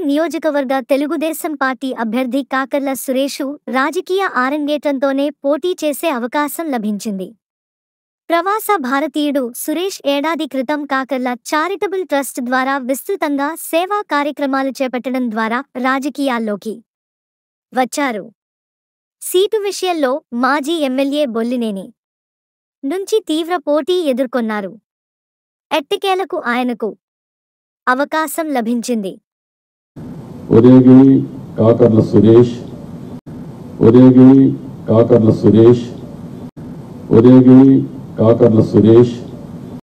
నియోజకవర్గ తెలుగుదేశం పార్టీ అభ్యర్థి కాకర్ల సురేషు రాజకీయ ఆరంగేట్రంతోనే పోటీ చేసే అవకాశం లభించింది ప్రవాస భారతీయుడు సురేష్ ఏడాది క్రితం కాకర్ల చారిటబుల్ ట్రస్ట్ ద్వారా విస్తృతంగా సేవా కార్యక్రమాలు చేపట్టడం ద్వారా రాజకీయాల్లోకి వచ్చారు సీటు విషయంలో మాజీ ఎమ్మెల్యే బొల్లినేని నుంచి తీవ్ర పోటీ ఎదుర్కొన్నారు ఎట్టకేలకు ఆయనకు అవకాశం లభించింది ఉదయగిరి కాకర్ల సురేష్ ఉదయగిరి కాకర్ల సురేష్ ఉదయగిరి కాకర్ల సురేష్